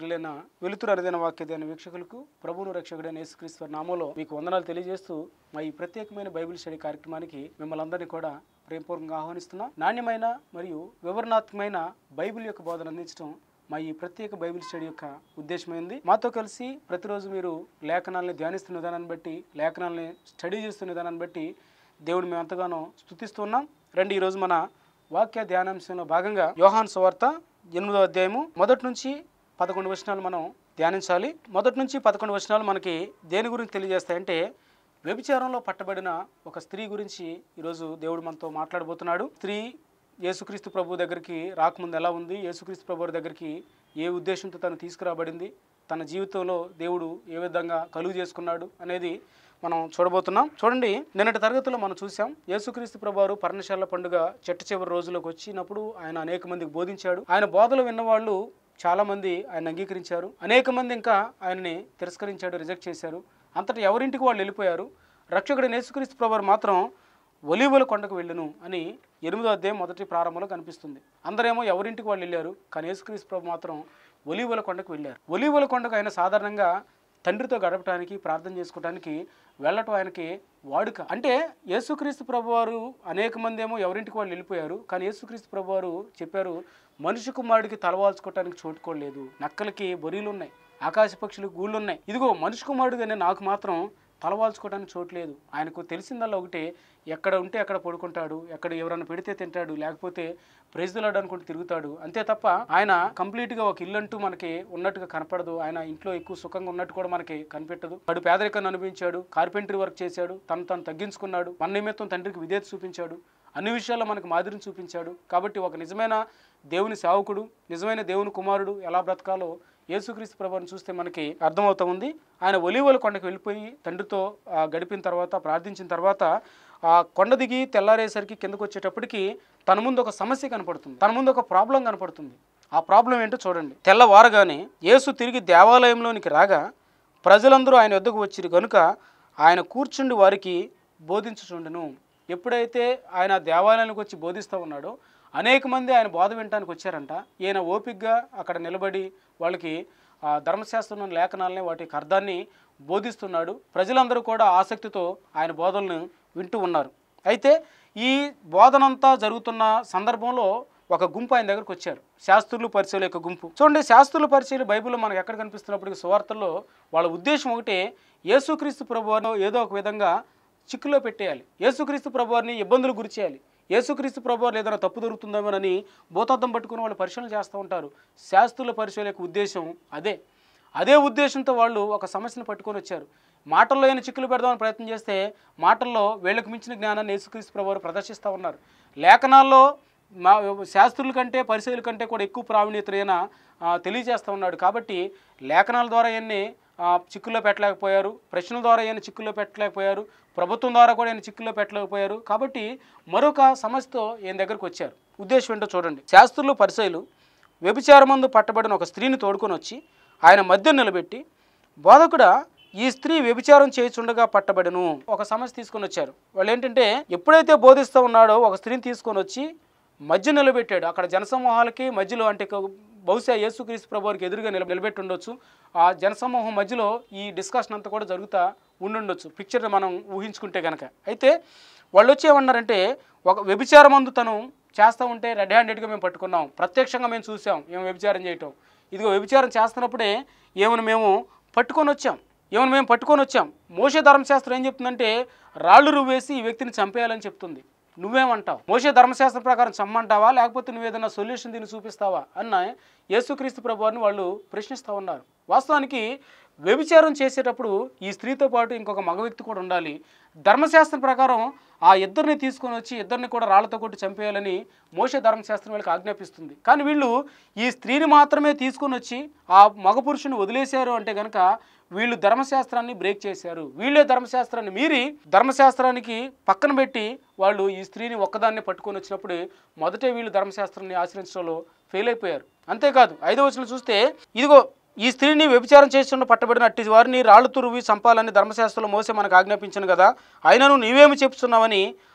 ప్రియులైన వెలుతురు అరుదైన వాక్యదైన వీక్షకులకు ప్రభువును రక్షకుడైన యేసుక్రీస్తు నామంలో మీకు వందనాలు తెలియజేస్తూ మా ఈ ప్రత్యేకమైన బైబిల్ స్టడీ కార్యక్రమానికి మిమ్మల్ని అందరినీ కూడా ప్రేమపూర్వకంగా ఆహ్వానిస్తున్నాం నాణ్యమైన మరియు వివరణాత్మకమైన బైబిల్ యొక్క బోధన అందించడం మా ఈ ప్రత్యేక బైబిల్ స్టడీ యొక్క ఉద్దేశమైంది మాతో కలిసి ప్రతిరోజు మీరు లేఖనాలని ధ్యానిస్తున్న విధానాన్ని బట్టి లేఖనాలని స్టడీ చేస్తున్న విధానాన్ని బట్టి దేవుడు మేము ఎంతగానో స్తుతిస్తున్నాం రండి ఈరోజు మన వాక్య ధ్యానాంశంలో భాగంగా యోహాన్ సువార్త ఎనిమిదో అధ్యాయము మొదటి నుంచి పదకొండు వచనాలు మనం ధ్యానించాలి మొదటి నుంచి పదకొండు వచనాలు మనకి దేని గురించి తెలియజేస్తాయంటే వ్యభిచారంలో పట్టబడిన ఒక స్త్రీ గురించి ఈరోజు దేవుడు మనతో మాట్లాడబోతున్నాడు స్త్రీ యేసుక్రీస్తు ప్రభు దగ్గరికి రాకముందు ఎలా ఉంది యేసుక్రీస్తు ప్రభు దగ్గరికి ఏ ఉద్దేశంతో తను తీసుకురాబడింది తన జీవితంలో దేవుడు ఏ విధంగా కలుగు చేసుకున్నాడు అనేది మనం చూడబోతున్నాం చూడండి నిన్నటి తరగతిలో మనం చూసాం యేసుక్రీస్తు ప్రభువారు పర్ణశాల పండుగ చెట్ట చివరి రోజులకు వచ్చినప్పుడు ఆయన అనేక మందికి బోధించాడు ఆయన బోధలు విన్నవాళ్ళు చాలా మంది ఆయన అంగీకరించారు అనేక మంది ఇంకా ఆయనని తిరస్కరించాడు రిజెక్ట్ చేశారు అంతటా ఎవరింటికి వాళ్ళు వెళ్ళిపోయారు రక్షకుడు యేసుక్రీస్తు ప్రభువారు మాత్రం ఒలీవల కొండకు వెళ్ళును అని ఎనిమిదో అధ్యాయం మొదటి ప్రారంభంలో కనిపిస్తుంది అందరేమో ఎవరింటికి వాళ్ళు వెళ్ళారు కానీ యేసుక్రీస్తు ప్రభు మాత్రం ఒలీవల కొండకు వెళ్ళారు ఒలీవల కొండకు ఆయన సాధారణంగా తండ్రితో గడపడానికి ప్రార్థన చేసుకోవడానికి వెళ్ళటం ఆయనకి వాడుక అంటే యేసుక్రీస్తు ప్రభువారు అనేక మంది ఏమో ఎవరింటికి వాళ్ళు వెళ్ళిపోయారు కానీ యేసుక్రీస్తు ప్రభువారు చెప్పారు మనిషి కుమారుడికి తలవాల్చుకోవడానికి చోటుకోలేదు నక్కలకి బొరీలు ఉన్నాయి ఆకాశ పక్షులకు గూళ్ళు ఉన్నాయి ఇదిగో మనిషి కుమారుడుగానే నాకు మాత్రం తలవాల్చుకోవడానికి చోటు లేదు ఆయనకు తెలిసిందల్లా ఒకటే ఎక్కడ ఉంటే అక్కడ పడుకుంటాడు ఎక్కడ ఎవరైనా పెడితే తింటాడు లేకపోతే ప్రెజలాడు అనుకుంటూ తిరుగుతాడు అంతే తప్ప ఆయన కంప్లీట్గా ఒక ఇల్లు అంటూ మనకి ఉన్నట్టుగా కనపడదు ఆయన ఇంట్లో ఎక్కువ సుఖంగా ఉన్నట్టు కూడా మనకి కనిపెట్టదు వాడు పేదరికాన్ని అనుభవించాడు కార్పెంటరీ వర్క్ చేశాడు తను తను తగ్గించుకున్నాడు మన నిమిత్తం తండ్రికి విధేయత చూపించాడు అన్ని విషయాల్లో మనకు మాదిరిని చూపించాడు కాబట్టి ఒక నిజమైన దేవుని సేవకుడు నిజమైన దేవుని కుమారుడు ఎలా బ్రతకాలో యేసుక్రీస్తు ప్రభుని చూస్తే మనకి అర్థమవుతా ఉంది ఆయన ఒలివల కొండకు వెళ్ళిపోయి తండ్రితో ఆ, గడిపిన తర్వాత ప్రార్థించిన తర్వాత ఆ కొండ దిగి తెల్లారేసరికి కిందకు వచ్చేటప్పటికి తన ముందు ఒక సమస్య కనపడుతుంది తన ముందు ఒక ప్రాబ్లం కనపడుతుంది ఆ ప్రాబ్లం ఏంటో చూడండి తెల్లవారగానే యేసు తిరిగి దేవాలయంలోనికి రాగా ప్రజలందరూ ఆయన వద్దకు వచ్చిరు కనుక ఆయన కూర్చుండి వారికి బోధించుచుండెను ఎప్పుడైతే ఆయన దేవాలయానికి వచ్చి బోధిస్తూ ఉన్నాడో అనేక మంది ఆయన బోధ వినడానికి వచ్చారంట ఈయన ఓపికగా అక్కడ నిలబడి వాళ్ళకి ఆ ధర్మశాస్త్రం లేఖనాలని వాటి యొక్క అర్థాన్ని బోధిస్తున్నాడు ప్రజలందరూ కూడా ఆసక్తితో ఆయన బోధనలను వింటూ ఉన్నారు అయితే ఈ బోధనంతా జరుగుతున్న సందర్భంలో ఒక గుంపు ఆయన దగ్గరకు వచ్చారు శాస్త్రులు పరిచయల యొక్క గుంపు చూడండి శాస్త్రుల పరిచయలు బైబిల్లో మనకు ఎక్కడ కనిపిస్తున్నప్పటికీ సువార్తల్లో వాళ్ళ ఉద్దేశం ఒకటే యేసుక్రీస్తు ప్రభువారు ఏదో ఒక విధంగా చిక్కులో పెట్టేయాలి యేసుక్రీస్తు ప్రభువారిని ఇబ్బందులు గురి చేయాలి యేసుక్రీస్తు ప్రభువారు ఏదైనా తప్పు దొరుకుతుందేమోనని భూతద్దం పట్టుకుని వాళ్ళు పరిశీలన చేస్తూ ఉంటారు శాస్త్రుల పరిశీలన యొక్క ఉద్దేశం అదే అదే ఉద్దేశంతో వాళ్ళు ఒక సమస్యను పట్టుకొని వచ్చారు మాటల్లో అయినా చిక్కులు పెడదామని ప్రయత్నం చేస్తే మాటల్లో వీళ్ళకు మించిన జ్ఞానాన్ని యేసుక్రీస్తు ప్రభువారు ప్రదర్శిస్తూ ఉన్నారు లేఖనాల్లో మా శాస్త్రుల కంటే పరిశీల కంటే కూడా ఎక్కువ ప్రావీణ్యతైన తెలియజేస్తూ ఉన్నాడు కాబట్టి లేఖనాల ద్వారా ఎన్ని చిక్కుల్లో పెట్టలేకపోయారు ప్రశ్నల ద్వారా ఏమైనా చిక్కుల్లో పెట్టలేకపోయారు ప్రభుత్వం ద్వారా కూడా ఆయన చిక్కుల్లో పెట్టలేకపోయారు కాబట్టి మరొక సమస్యతో ఈయన దగ్గరకు వచ్చారు ఉద్దేశం ఏంటో చూడండి శాస్త్రులు పరిశైలు వ్యభిచారమందు పట్టబడిన ఒక స్త్రీని తోడుకొని వచ్చి ఆయన మధ్య నిలబెట్టి బోధకుడా ఈ స్త్రీ వ్యభిచారం చేయుచుండగా పట్టబడను ఒక సమస్య తీసుకొని వచ్చారు వాళ్ళు ఏంటంటే ఎప్పుడైతే బోధిస్తూ ఉన్నాడో ఒక స్త్రీని తీసుకొని వచ్చి మధ్య నిలబెట్టాడు అక్కడ జనసమూహాలకి మధ్యలో అంటే ఒక బహుశా యేసుక్రీస్తు ప్రభువారికి ఎదురుగా నిల నిలబెట్టి ఉండొచ్చు ఆ జనసమూహం మధ్యలో ఈ డిస్కషన్ అంతా కూడా జరుగుతూ ఉండుండొచ్చు పిక్చర్ మనం ఊహించుకుంటే కనుక అయితే వాళ్ళు వచ్చి ఏమన్నారంటే ఒక వ్యభిచారమందు తను చేస్తూ ఉంటే రెడ్ హ్యాండెడ్గా మేము పట్టుకున్నాం ప్రత్యక్షంగా మేము చూసాం మేము వ్యభిచారం చేయటం ఇదిగో వ్యభిచారం చేస్తున్నప్పుడే ఏమని మేము పట్టుకొని వచ్చాం ఏమని మేము పట్టుకొని వచ్చాం మోసే ధర్మశాస్త్రం ఏం చెప్తుందంటే రాళ్ళు రువ్వేసి ఈ వ్యక్తిని చంపేయాలని చెప్తుంది నువ్వేమంటావు మోసే ధర్మశాస్త్రం ప్రకారం చమ్మంటావా లేకపోతే నువ్వు ఏదైనా సొల్యూషన్ దీన్ని చూపిస్తావా అన్న యేసుక్రీస్తు ప్రభువారిని వాళ్ళు ప్రశ్నిస్తూ ఉన్నారు వాస్తవానికి వ్యభిచారం చేసేటప్పుడు ఈ స్త్రీతో పాటు ఇంకొక మగ వ్యక్తి కూడా ఉండాలి ధర్మశాస్త్రం ప్రకారం ఆ ఇద్దరిని తీసుకొని వచ్చి ఇద్దరిని కూడా రాళ్లతో కొట్టి చంపేయాలని మోసే ధర్మశాస్త్రం వీళ్ళకి ఆజ్ఞాపిస్తుంది కానీ వీళ్ళు ఈ స్త్రీని మాత్రమే తీసుకొని వచ్చి ఆ మగ పురుషుని వదిలేశారు అంటే కనుక వీళ్ళు ధర్మశాస్త్రాన్ని బ్రేక్ చేశారు వీళ్ళే ధర్మశాస్త్రాన్ని మీరి ధర్మశాస్త్రానికి పక్కన పెట్టి వాళ్ళు ఈ స్త్రీని ఒక్కదాన్ని పట్టుకొని వచ్చినప్పుడు మొదటే వీళ్ళు ధర్మశాస్త్రాన్ని ఆచరించడంలో ఫెయిల్ అయిపోయారు అంతేకాదు ఐదవ వచనం చూస్తే ఇదిగో ఈ స్త్రీని వ్యభిచారం చేస్తున్న పట్టబడిన అట్టి వారిని రాళ్లు తురువి చంపాలని ధర్మశాస్త్రంలో మోసే మనకు ఆజ్ఞాపించను కదా అయినను నీవేమి చెప్తున్నావని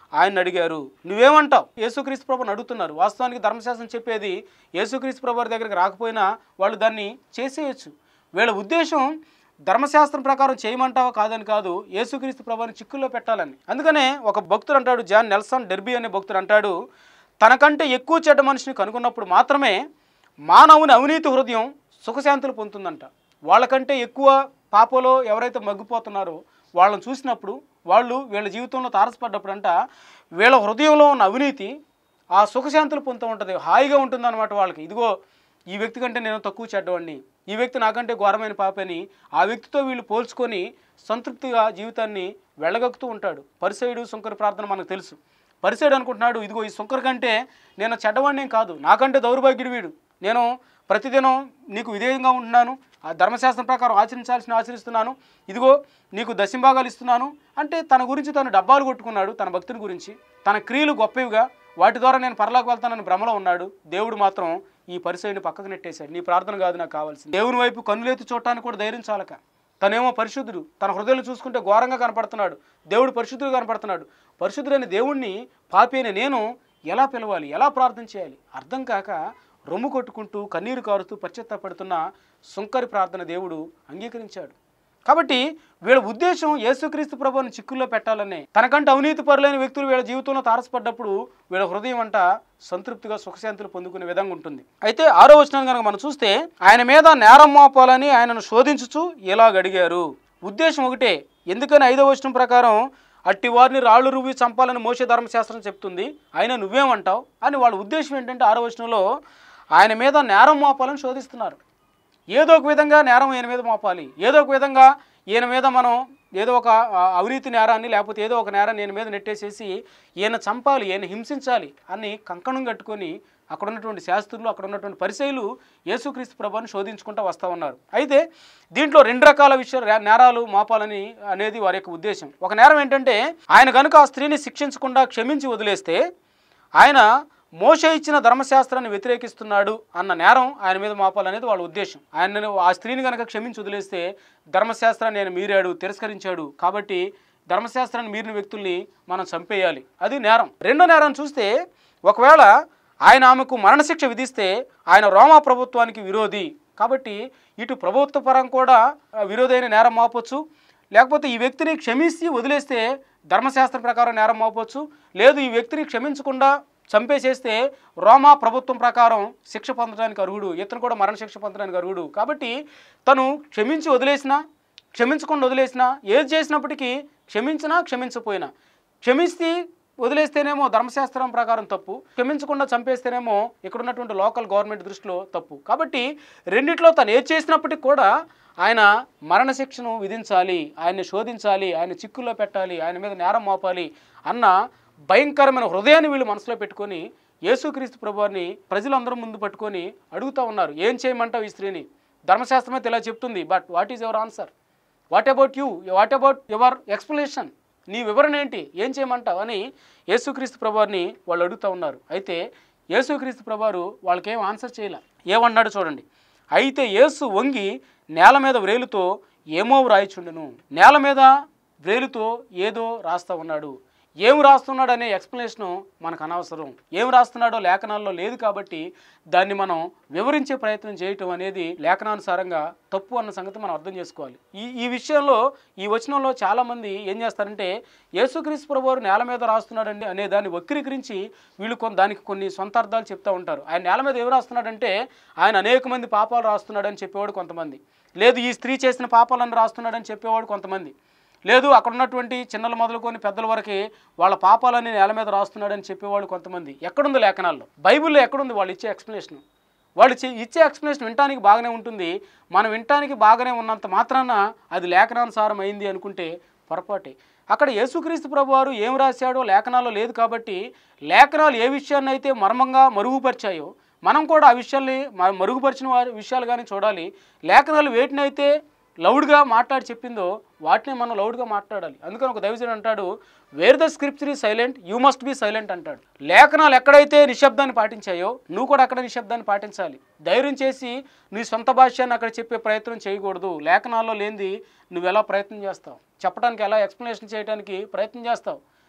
ఆయన అడిగారు నువ్వేమంటావు యేసుక్రీస్తు ప్రభుని అడుగుతున్నారు వాస్తవానికి ధర్మశాస్త్రం చెప్పేది యేసుక్రీస్తు ప్రభు వారి దగ్గరికి రాకపోయినా వాళ్ళు దాన్ని చేసేయచ్చు వీళ్ళ ఉద్దేశం ధర్మశాస్త్రం ప్రకారం చేయమంటావా కాదని కాదు యేసుక్రీస్తు ప్రభుని చిక్కుల్లో పెట్టాలని అందుకనే ఒక భక్తుడు అంటాడు జాన్ నెల్సన్ డెర్బీ అనే భక్తుడు అంటాడు తనకంటే ఎక్కువ చెడ్డ మనిషిని కనుగొన్నప్పుడు మాత్రమే మానవుని అవినీతి హృదయం సుఖశాంతులు పొందుతుందంట వాళ్ళకంటే ఎక్కువ పాపలో ఎవరైతే మగ్గిపోతున్నారో వాళ్ళని చూసినప్పుడు వాళ్ళు వీళ్ళ జీవితంలో తారసపడ్డప్పుడంట వీళ్ళ హృదయంలో ఉన్న అవినీతి ఆ సుఖశాంతులు పొందుతూ ఉంటుంది హాయిగా ఉంటుంది అనమాట వాళ్ళకి ఇదిగో ఈ వ్యక్తి కంటే నేను తక్కువ చెడ్డవాడిని ఈ వ్యక్తి నాకంటే ఘోరమైన పాపని ఆ వ్యక్తితో వీళ్ళు పోల్చుకొని సంతృప్తిగా జీవితాన్ని వెళ్ళగక్కుతూ ఉంటాడు పరిసయుడు సుంకర ప్రార్థన మనకు తెలుసు పరిసయుడు అనుకుంటున్నాడు ఇదిగో ఈ సుంకర కంటే నేను చెడ్డవాడినేం కాదు నాకంటే దౌర్భాగ్యుడు వీడు నేను ప్రతిదినం నీకు విధేయంగా ఉంటున్నాను ఆ ధర్మశాస్త్రం ప్రకారం ఆచరించాల్సిన ఆచరిస్తున్నాను ఇదిగో నీకు దశంభాగాలు ఇస్తున్నాను అంటే తన గురించి తను డబ్బాలు కొట్టుకున్నాడు తన భక్తుని గురించి తన క్రియలు గొప్పవిగా వాటి ద్వారా నేను పరలోకి వెళ్తానని భ్రమలో ఉన్నాడు దేవుడు మాత్రం ఈ పరిసయుని పక్కకు నెట్టేశాడు నీ ప్రార్థన కాదు నాకు కావాల్సింది దేవుని వైపు కన్నులెత్తి చూడటానికి కూడా ధైర్యం చాలక తనేమో పరిశుద్ధుడు తన హృదయాలు చూసుకుంటే ఘోరంగా కనపడుతున్నాడు దేవుడు పరిశుద్ధుడు కనపడుతున్నాడు పరిశుద్ధుడైన దేవుణ్ణి పాపి అయిన నేను ఎలా పిలవాలి ఎలా ప్రార్థన చేయాలి అర్థం కాక రొమ్ము కొట్టుకుంటూ కన్నీరు కారుతూ పశ్చాత్తాపడుతున్న సుంకరి ప్రార్థన దేవుడు అంగీకరించాడు కాబట్టి వీళ్ళ ఉద్దేశం యేసుక్రీస్తు ప్రభువుని చిక్కుల్లో పెట్టాలనే తనకంటే అవినీతి పరులైన వ్యక్తులు వీళ్ళ జీవితంలో తారసపడ్డప్పుడు వీళ్ళ హృదయం అంట సంతృప్తిగా సుఖశాంతులు పొందుకునే విధంగా ఉంటుంది అయితే ఆరో వచనం కనుక మనం చూస్తే ఆయన మీద నేరం మోపాలని ఆయనను శోధించుచు ఇలాగ అడిగారు ఉద్దేశం ఒకటే ఎందుకని ఐదో వచనం ప్రకారం అట్టి వారిని రాళ్ళు రువ్వి చంపాలని మోసే ధర్మశాస్త్రం చెప్తుంది ఆయన నువ్వేమంటావు అని వాళ్ళ ఉద్దేశం ఏంటంటే ఆరో వచనంలో ఆయన మీద నేరం మోపాలని శోధిస్తున్నారు ఏదో ఒక విధంగా నేరం ఈయన మీద మోపాలి ఏదో ఒక విధంగా ఈయన మీద మనం ఏదో ఒక ఆ, అవినీతి నేరాన్ని లేకపోతే ఏదో ఒక నేరాన్ని ఈయన మీద నెట్టేసేసి ఈయన చంపాలి ఈయన హింసించాలి అని కంకణం కట్టుకొని అక్కడ ఉన్నటువంటి శాస్త్రులు అక్కడ ఉన్నటువంటి పరిచయులు యేసుక్రీస్తు ప్రభుని శోధించుకుంటూ వస్తూ ఉన్నారు అయితే దీంట్లో రెండు రకాల విషయాలు రే- నేరాలు మోపాలని అనేది వారి యొక్క ఉద్దేశం ఒక నేరం ఏంటంటే ఆయన కనుక ఆ స్త్రీని శిక్షించకుండా క్షమించి వదిలేస్తే ఆయన మోషే ఇచ్చిన ధర్మశాస్త్రాన్ని వ్యతిరేకిస్తున్నాడు అన్న నేరం ఆయన మీద మోపాలనేది వాళ్ళ ఉద్దేశం ఆయన ఆ స్త్రీని కనుక క్షమించి వదిలేస్తే ధర్మశాస్త్రాన్ని ఆయన మీరాడు తిరస్కరించాడు కాబట్టి ధర్మశాస్త్రాన్ని మీరిన వ్యక్తుల్ని మనం చంపేయాలి అది నేరం రెండో నేరం చూస్తే ఒకవేళ ఆయన ఆమెకు మరణశిక్ష విధిస్తే ఆయన రోమా ప్రభుత్వానికి విరోధి కాబట్టి ఇటు ప్రభుత్వ పరం కూడా ఆ, విరోధైన నేరం మోపొచ్చు లేకపోతే ఈ వ్యక్తిని క్షమించి వదిలేస్తే ధర్మశాస్త్ర ప్రకారం నేరం మోపొచ్చు లేదు ఈ వ్యక్తిని క్షమించకుండా చంపేసేస్తే రోమా ప్రభుత్వం ప్రకారం శిక్ష పొందడానికి అర్హుడు ఇతను కూడా మరణశిక్ష పొందడానికి అర్హుడు కాబట్టి తను క్షమించి వదిలేసినా క్షమించకుండా వదిలేసినా ఏది చేసినప్పటికీ క్షమించినా క్షమించపోయినా క్షమిస్తే వదిలేస్తేనేమో ధర్మశాస్త్రం ప్రకారం తప్పు క్షమించకుండా చంపేస్తేనేమో ఇక్కడ ఉన్నటువంటి లోకల్ గవర్నమెంట్ దృష్టిలో తప్పు కాబట్టి రెండిట్లో తను ఏది చేసినప్పటికీ కూడా ఆయన మరణశిక్షను విధించాలి ఆయన్ని శోధించాలి ఆయన చిక్కుల్లో పెట్టాలి ఆయన మీద నేరం మోపాలి అన్న భయంకరమైన హృదయాన్ని వీళ్ళు మనసులో పెట్టుకొని యేసుక్రీస్తు ప్రభువారిని ప్రజలందరూ ముందు పట్టుకొని అడుగుతూ ఉన్నారు ఏం చేయమంటావు ఈ స్త్రీని ధర్మశాస్త్రం అయితే ఇలా చెప్తుంది but what is your answer what about you what about your explanation నీ వివరణ ఏంటి ఏం చేయమంటావు అని యేసుక్రీస్తు ప్రభువారిని వాళ్ళు అడుగుతూ ఉన్నారు అయితే యేసుక్రీస్తు ప్రభువారు వాళ్ళకేం ఆన్సర్ చేయలే ఏమన్నాడు చూడండి అయితే యేసు వంగి నేల మీద వ్రేలుతో ఏమో వ్రాయిచుండును నేల మీద వ్రేలుతో ఏదో రాస్తా ఉన్నాడు ఏం రాస్తున్నాడు అనే ఎక్స్ప్లెనేషన్ మనకు అనవసరం ఏం రాస్తున్నాడో లేఖనాల్లో లేదు కాబట్టి దాన్ని మనం వివరించే ప్రయత్నం చేయటం అనేది లేఖనానుసారంగా తప్పు అన్న సంగతి మనం అర్థం చేసుకోవాలి ఈ ఈ విషయంలో ఈ వచనంలో చాలామంది ఏం చేస్తారంటే యేసుక్రీస్తు ప్రభువారు నేల మీద రాస్తున్నాడండి అనే దాన్ని వక్రీకరించి వీళ్ళు కొన్ని దానికి కొన్ని సొంత అర్థాలు చెప్తూ ఉంటారు ఆయన నేల మీద ఏం రాస్తున్నాడంటే ఆయన అనేక మంది పాపాలు రాస్తున్నాడని చెప్పేవాడు కొంతమంది లేదు ఈ స్త్రీ చేసిన పాపాలను రాస్తున్నాడని చెప్పేవాడు కొంతమంది లేదు అక్కడ ఉన్నటువంటి చిన్నలు మొదలుకొని పెద్దల వరకు వాళ్ళ పాపాలని నేల మీద రాస్తున్నాడని చెప్పేవాళ్ళు కొంతమంది ఎక్కడుంది లేఖనాల్లో బైబిల్లో ఎక్కడుంది వాళ్ళు ఇచ్చే ఎక్స్ప్లెనేషన్ వాళ్ళు చే- ఇచ్చే ఎక్స్ప్లెనేషన్ వినటానికి బాగానే ఉంటుంది మనం వినటానికి బాగానే ఉన్నంత మాత్రాన అది లేఖనానుసారం అయింది అనుకుంటే పొరపాటే అక్కడ యేసుక్రీస్తు ప్రభు వారు ఏం రాశాడో లేఖనాల్లో లేదు కాబట్టి లేఖనాలు ఏ విషయాన్ని అయితే మర్మంగా మరుగుపరిచాయో మనం కూడా ఆ విషయాల్ని మ- మరుగుపరిచిన వారి విషయాలు కానీ చూడాలి లేఖనాలు వేటినైతే లౌడ్గా మాట్లాడి చెప్పిందో వాటిని మనం లౌడ్గా మాట్లాడాలి అందుకని ఒక దైవజనుడు అంటాడు where the scripture is silent you must be silent అంటాడు లేఖనాలు ఎక్కడైతే నిశ్శబ్దాన్ని పాటించాయో నువ్వు కూడా అక్కడ నిశ్శబ్దాన్ని పాటించాలి ధైర్యం చేసి నీ సొంత భాష్యాన్ని అక్కడ చెప్పే ప్రయత్నం చేయకూడదు లేఖనాల్లో లేనిది నువ్వు ఎలా ప్రయత్నం చేస్తావు చెప్పడానికి ఎలా ఎక్స్ప్లెనేషన్ చేయడానికి ప్రయత్నం చేస్తావు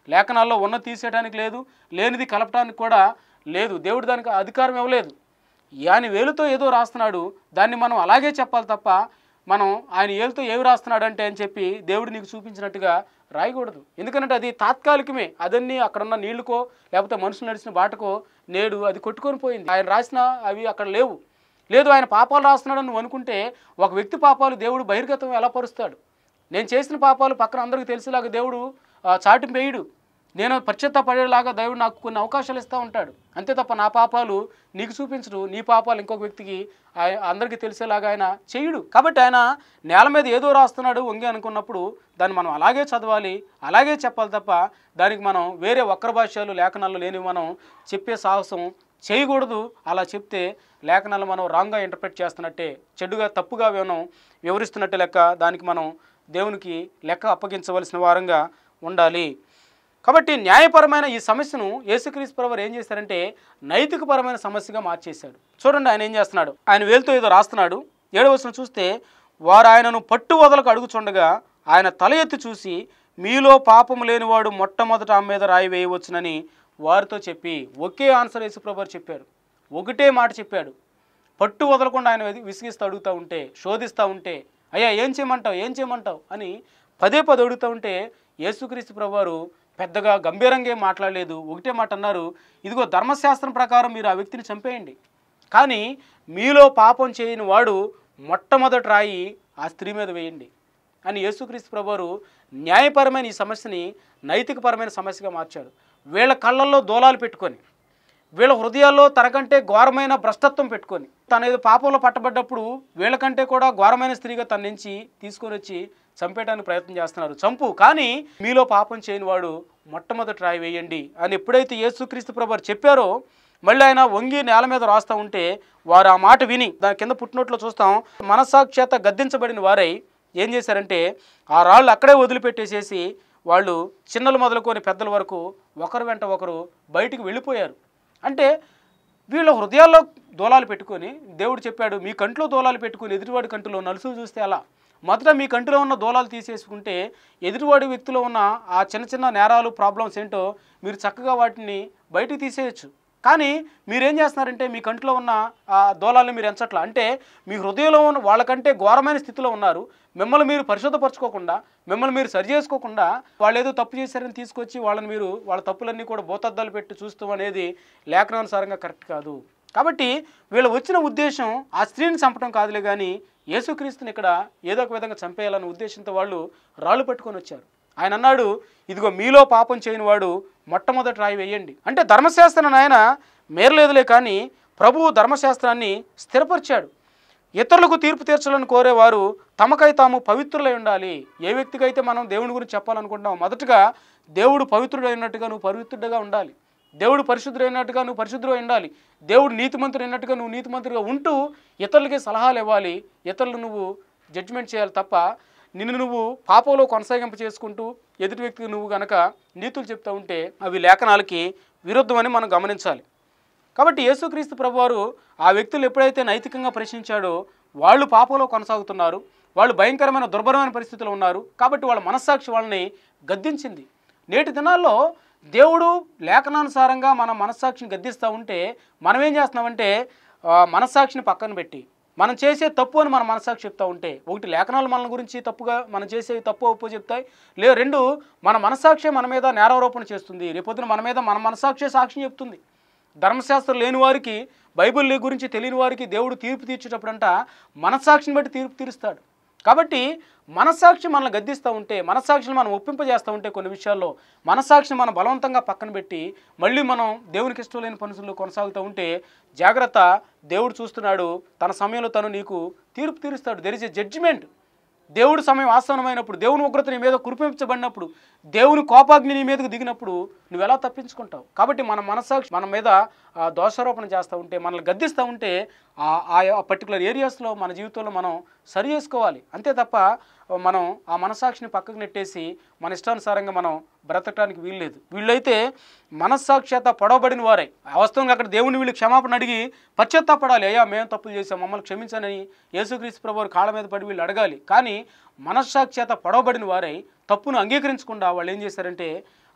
లేఖనాల్లో ఉన్న తీసేయడానికి లేదు లేనిది కలపడానికి కూడా లేదు దేవుడు దానికి అధికారం ఇవ్వలేదు ఆయన వేలుతో ఏదో రాస్తున్నాడు దాన్ని మనం అలాగే చెప్పాలి తప్ప మనం ఆయన ఏలుతో ఏమి రాస్తున్నాడు అంటే అని చెప్పి దేవుడు నీకు చూపించినట్టుగా రాయకూడదు ఎందుకంటే అది తాత్కాలికమే అదన్నీ అక్కడున్న నీళ్ళకో లేకపోతే మనుషులు నడిచిన బాటకో నేడు అది కొట్టుకొని పోయింది ఆయన రాసిన అవి అక్కడ లేవు లేదు ఆయన పాపాలు రాస్తున్నాడని నువ్వు అనుకుంటే ఒక వ్యక్తి పాపాలు దేవుడు బహిర్గతం ఎలా పరుస్తాడు నేను చేసిన పాపాలు పక్కన అందరికీ తెలిసేలాగా దేవుడు ఆ, చాటింపు వేయడు నేను పశ్చాత్తాపడేలాగా దేవుడు నాకు కొన్ని అవకాశాలు ఇస్తూ ఉంటాడు అంతే తప్ప నా పాపాలు నీకు చూపించడు నీ పాపాలు ఇంకొక వ్యక్తికి ఆయ- అందరికీ తెలిసేలాగా ఆయన చేయుడు కాబట్టి ఆయన నేల మీద ఏదో రాస్తున్నాడు వంగి అనుకున్నప్పుడు దాన్ని మనం అలాగే చదవాలి అలాగే చెప్పాలి తప్ప దానికి మనం వేరే వక్ర భాష్యాలు లేఖనాలు లేనివి మనం చెప్పే సాహసం చేయకూడదు అలా చెప్తే లేఖనాలు మనం రాంగ్గా ఇంటర్ప్రిట్ చేస్తున్నట్టే చెడుగా తప్పుగా మనం వివరిస్తున్నట్టే లెక్క దానికి మనం దేవునికి లెక్క అప్పగించవలసిన వారంగా ఉండాలి కాబట్టి న్యాయపరమైన ఈ సమస్యను యేసుక్రీస్తు ప్రభు ఏం చేశారంటే నైతికపరమైన సమస్యగా మార్చేశాడు చూడండి ఆయన ఏం చేస్తున్నాడు ఆయన వేలుతో ఏదో రాస్తున్నాడు ఏడవచనం చూస్తే వారు ఆయనను పట్టు వదలకు అడుగుచుండగా ఆయన తల ఎత్తి చూసి మీలో పాపము లేనివాడు మొట్టమొదట ఆమె మీద రాయి వేయవచ్చునని వారితో చెప్పి ఒకే ఆన్సర్ యేసుప్రభు వారు చెప్పారు ఒకటే మాట చెప్పాడు పట్టు వదలకుండా ఆయన విసి- విసిగిస్తూ అడుగుతూ ఉంటే శోధిస్తూ ఉంటే అయ్యా ఏం చేయమంటావు ఏం చేయమంటావు అని పదే పదే అడుగుతూ ఉంటే యేసుక్రీస్తు ప్రభువారు పెద్దగా గంభీరంగా ఏం మాట్లాడలేదు ఒకటే మాట అన్నారు ఇదిగో ధర్మశాస్త్రం ప్రకారం మీరు ఆ వ్యక్తిని చంపేయండి కానీ మీలో పాపం చేయని వాడు మొట్టమొదటి రాయి ఆ స్త్రీ మీద వేయండి అని యేసుక్రీస్తు ప్రభువారు న్యాయపరమైన ఈ సమస్యని నైతికపరమైన సమస్యగా మార్చాడు వీళ్ళ కళ్ళల్లో దూలాలు పెట్టుకొని వీళ్ళ హృదయాల్లో తనకంటే ఘోరమైన భ్రష్టత్వం పెట్టుకొని తన ఏదో పాపంలో పట్టబడ్డప్పుడు వీళ్ళకంటే కూడా ఘోరమైన స్త్రీగా తన నుంచి తీసుకొని వచ్చి చంపేయడానికి ప్రయత్నం చేస్తున్నారు చంపు కానీ మీలో పాపం చేయని వాడు మొట్టమొదటి రాయి వేయండి అని ఎప్పుడైతే యేసుక్రీస్తు ప్రభు చెప్పారో మళ్ళీ ఆయన వంగి నేల మీద రాస్తూ ఉంటే వారు ఆ మాట విని దాని కింద పుట్టినట్లో చూస్తాం మనస్సాక్షేత గద్దించబడిన వారై ఏం చేశారంటే ఆ రాళ్ళు అక్కడే వదిలిపెట్టేసేసి వాళ్ళు చిన్నలు మొదలుకొని పెద్దల వరకు ఒకరు వెంట ఒకరు బయటికి వెళ్ళిపోయారు అంటే వీళ్ళ హృదయాల్లో దూలాలు పెట్టుకొని దేవుడు చెప్పాడు మీ కంట్లో దూలాలు పెట్టుకొని ఎదుటివాడి కంటిలో నలుసు చూస్తే అలా మొదట మీ కంటిలో ఉన్న దూలాలు తీసేసుకుంటే ఎదుటివాడి వ్యక్తిలో ఉన్న ఆ చిన్న చిన్న నేరాలు ప్రాబ్లమ్స్ ఏంటో మీరు చక్కగా వాటిని బయటికి తీసేయచ్చు కానీ మీరేం చేస్తున్నారంటే మీ కంట్లో ఉన్న ఆ దూలాలను మీరు ఎంచట్లా అంటే మీ హృదయంలో ఉన్న వాళ్ళకంటే ఘోరమైన స్థితిలో ఉన్నారు మిమ్మల్ని మీరు పరిశుద్ధపరచుకోకుండా మిమ్మల్ని మీరు సరి చేసుకోకుండా వాళ్ళు ఏదో తప్పు చేశారని తీసుకొచ్చి వాళ్ళని మీరు వాళ్ళ తప్పులన్నీ కూడా భూతద్దాలు పెట్టి చూస్తూ అనేది లేఖనానుసారంగా కరెక్ట్ కాదు కాబట్టి వీళ్ళు వచ్చిన ఉద్దేశం ఆ స్త్రీని చంపడం కాదులే కానీ యేసుక్రీస్తుని ఇక్కడ ఏదో ఒక విధంగా చంపేయాలన్న ఉద్దేశంతో వాళ్ళు రాళ్ళు పట్టుకొని వచ్చారు ఆయన అన్నాడు ఇదిగో మీలో పాపం చేయని వాడు మొట్టమొదటి రాయి వేయండి అంటే ధర్మశాస్త్రం ఆయన మేరలేదులే కానీ ప్రభువు ధర్మశాస్త్రాన్ని స్థిరపరిచాడు ఇతరులకు తీర్పు తీర్చాలని కోరేవారు తమకై తాము పవిత్రులై ఉండాలి ఏ వ్యక్తికైతే మనం దేవుని గురించి చెప్పాలనుకుంటాం మొదటగా దేవుడు పవిత్రుడైనట్టుగా నువ్వు పవిత్రుడిగా ఉండాలి దేవుడు పరిశుద్ధుడైనట్టుగా నువ్వు పరిశుద్ధుడై ఉండాలి దేవుడు నీతిమంతుడు అయినట్టుగా నువ్వు నీతిమంతుడిగా ఉంటూ ఇతరులకి సలహాలు ఇవ్వాలి ఇతరులు నువ్వు జడ్జిమెంట్ చేయాలి తప్ప నిన్ను నువ్వు పాపంలో కొనసాగింప చేసుకుంటూ ఎదుటి వ్యక్తికి నువ్వు గనక నీతులు చెప్తూ ఉంటే అవి లేఖనాలకి విరుద్ధమని మనం గమనించాలి కాబట్టి యేసుక్రీస్తు ప్రభువారు ఆ వ్యక్తులు ఎప్పుడైతే నైతికంగా ప్రశ్నించాడో వాళ్ళు పాపంలో కొనసాగుతున్నారు వాళ్ళు భయంకరమైన దుర్భరమైన పరిస్థితుల్లో ఉన్నారు కాబట్టి వాళ్ళ మనస్సాక్షి వాళ్ళని గద్దించింది నేటి దినాల్లో దేవుడు లేఖనానుసారంగా మన మనస్సాక్షిని గద్దిస్తూ ఉంటే మనం ఏం చేస్తున్నామంటే ఆ, మనస్సాక్షిని పక్కన పెట్టి మనం చేసే తప్పు అని మన మనస్సాక్షి చెప్తా ఉంటే ఒకటి లేఖనాలు మన గురించి తప్పుగా మనం చేసే తప్పు ఒప్పు చెప్తాయి లే రెండు మన మనస్సాక్షి మన మీద నేరారోపణ చేస్తుంది రేపొద్దున మన మీద మన మనస్సాక్షి సాక్ష్యం చెప్తుంది ధర్మశాస్త్రం లేని వారికి బైబిల్ గురించి తెలియని వారికి దేవుడు తీర్పు తీర్చేటప్పుడంట మనస్సాక్షిని బట్టి తీర్పు తీరుస్తాడు కాబట్టి మనస్సాక్షి మనల్ని గద్దిస్తూ ఉంటే మనస్సాక్షిని మనం ఒప్పింపజేస్తూ ఉంటే కొన్ని విషయాల్లో మనస్సాక్షిని మనం బలవంతంగా పక్కన పెట్టి మళ్ళీ మనం దేవునికి ఇష్టం లేని పనులు కొనసాగుతూ ఉంటే జాగ్రత్త దేవుడు చూస్తున్నాడు తన సమయంలో తను నీకు తీర్పు తీరుస్తాడు దెర్ ఇస్ ఎ జడ్జిమెంట్ దేవుడు సమయం ఆసన్నమైనప్పుడు దేవుని ఉగ్రత నీ మీద కురిపించబడినప్పుడు దేవుని కోపాగ్ని నీ మీదకు దిగినప్పుడు నువ్వు ఎలా తప్పించుకుంటావు కాబట్టి మన మనస్సాక్షి మన మీద ఆ, దోషారోపణ చేస్తూ ఉంటే మనల్ని గద్దిస్తూ ఉంటే ఆ ఆ పర్టికులర్ ఏరియాస్లో మన జీవితంలో మనం సరి చేసుకోవాలి అంతే తప్ప మనం ఆ మనస్సాక్షిని పక్కకు నెట్టేసి మన ఇష్టానుసారంగా మనం బ్రతకడానికి వీల్లేదు వీళ్ళైతే మనస్సాక్షిత పొడవబడిన వారే వాస్తవంగా అక్కడ దేవుని వీళ్ళు క్షమాపణ అడిగి పశ్చాత్తాపడాలి అయ్యా మేము తప్పులు చేసాం మమ్మల్ని క్షమించని యేసుక్రీస్తు ప్రభు వారి కాళ్ళ మీద పడి వీళ్ళు అడగాలి కానీ మనస్సాక్షిత పొడవబడిన వారై తప్పును అంగీకరించకుండా వాళ్ళు ఏం చేశారంటే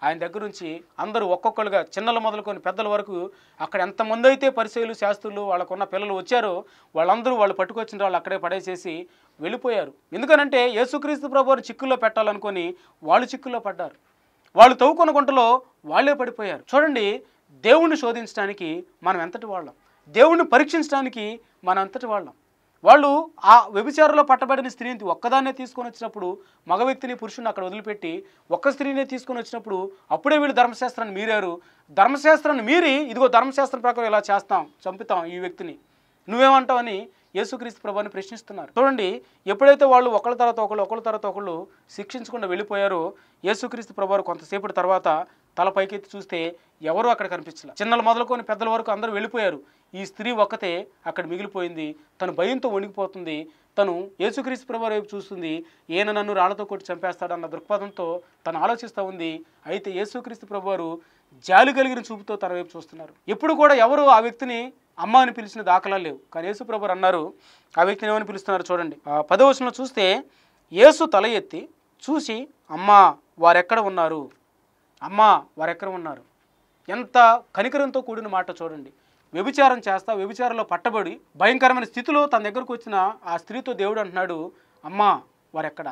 ఆయన దగ్గర నుంచి అందరూ ఒక్కొక్కరుగా చిన్నలు మొదలుకొని పెద్దల వరకు అక్కడ ఎంతమంది అయితే పరిచయలు శాస్త్రులు వాళ్ళకున్న పిల్లలు వచ్చారో వాళ్ళందరూ వాళ్ళు పట్టుకొచ్చిన వాళ్ళు అక్కడే పడేసేసి వెళ్ళిపోయారు ఎందుకనంటే యేసుక్రీస్తు ప్రభువారు చిక్కుల్లో పెట్టాలనుకొని వాళ్ళు చిక్కుల్లో పడ్డారు వాళ్ళు తవ్వుకున్న గుంటలో వాళ్ళే పడిపోయారు చూడండి దేవుణ్ణి శోధించడానికి మనం ఎంతటి వాళ్ళం దేవుణ్ణి పరీక్షించడానికి మనం ఎంతటి వాళ్ళం వాళ్ళు ఆ వ్యభిచారంలో పట్టబడిన స్త్రీని ఒక్కదాన్నే తీసుకొని వచ్చినప్పుడు మగ వ్యక్తిని పురుషుని అక్కడ వదిలిపెట్టి ఒక్క స్త్రీనే తీసుకొని వచ్చినప్పుడు అప్పుడే వీళ్ళు ధర్మశాస్త్రాన్ని మీరారు ధర్మశాస్త్రాన్ని మీరి ఇదిగో ధర్మశాస్త్రం ప్రకారం ఇలా చేస్తాం చంపుతాం ఈ వ్యక్తిని నువ్వేమంటావని యేసుక్రీస్తు ప్రభుని ప్రశ్నిస్తున్నారు చూడండి ఎప్పుడైతే వాళ్ళు ఒకళ్ళ తర్వాత ఒకళ్ళు ఒకళ్ళ తర్వాత ఒకళ్ళు శిక్షించకుండా వెళ్ళిపోయారో యేసుక్రీస్తు ప్రభువారు కొంతసేపటి తర్వాత తల పైకెత్తి చూస్తే ఎవరు అక్కడ కనిపించలే చిన్నలు మొదలుకొని పెద్దల వరకు అందరూ వెళ్ళిపోయారు ఈ స్త్రీ ఒక్కతే అక్కడ మిగిలిపోయింది తను భయంతో వణికిపోతుంది తను యేసుక్రీస్తు ప్రభు వైపు చూస్తుంది ఈయన నన్ను రాళ్లతో కొట్టి చంపేస్తాడన్న దృక్పథంతో తను ఆలోచిస్తూ ఉంది అయితే యేసుక్రీస్తు ప్రభువారు జాలి కలిగిన చూపుతో తన వైపు చూస్తున్నారు ఎప్పుడు కూడా ఎవరు ఆ వ్యక్తిని అమ్మ అని పిలిచిన దాఖలాలు లేవు కానీ యేసు ప్రభు అన్నారు ఆ వ్యక్తిని ఏమని పిలుస్తున్నారు చూడండి ఆ పదవచనంలో చూస్తే యేసు తల ఎత్తి చూసి అమ్మా వారెక్కడ ఉన్నారు అమ్మా వారెక్కడ ఉన్నారు ఎంత కనికరంతో కూడిన మాట చూడండి వ్యభిచారం చేస్తా వ్యభిచారంలో పట్టబడి భయంకరమైన స్థితిలో తన దగ్గరకు వచ్చిన ఆ స్త్రీతో దేవుడు అంటున్నాడు అమ్మా వారెక్కడ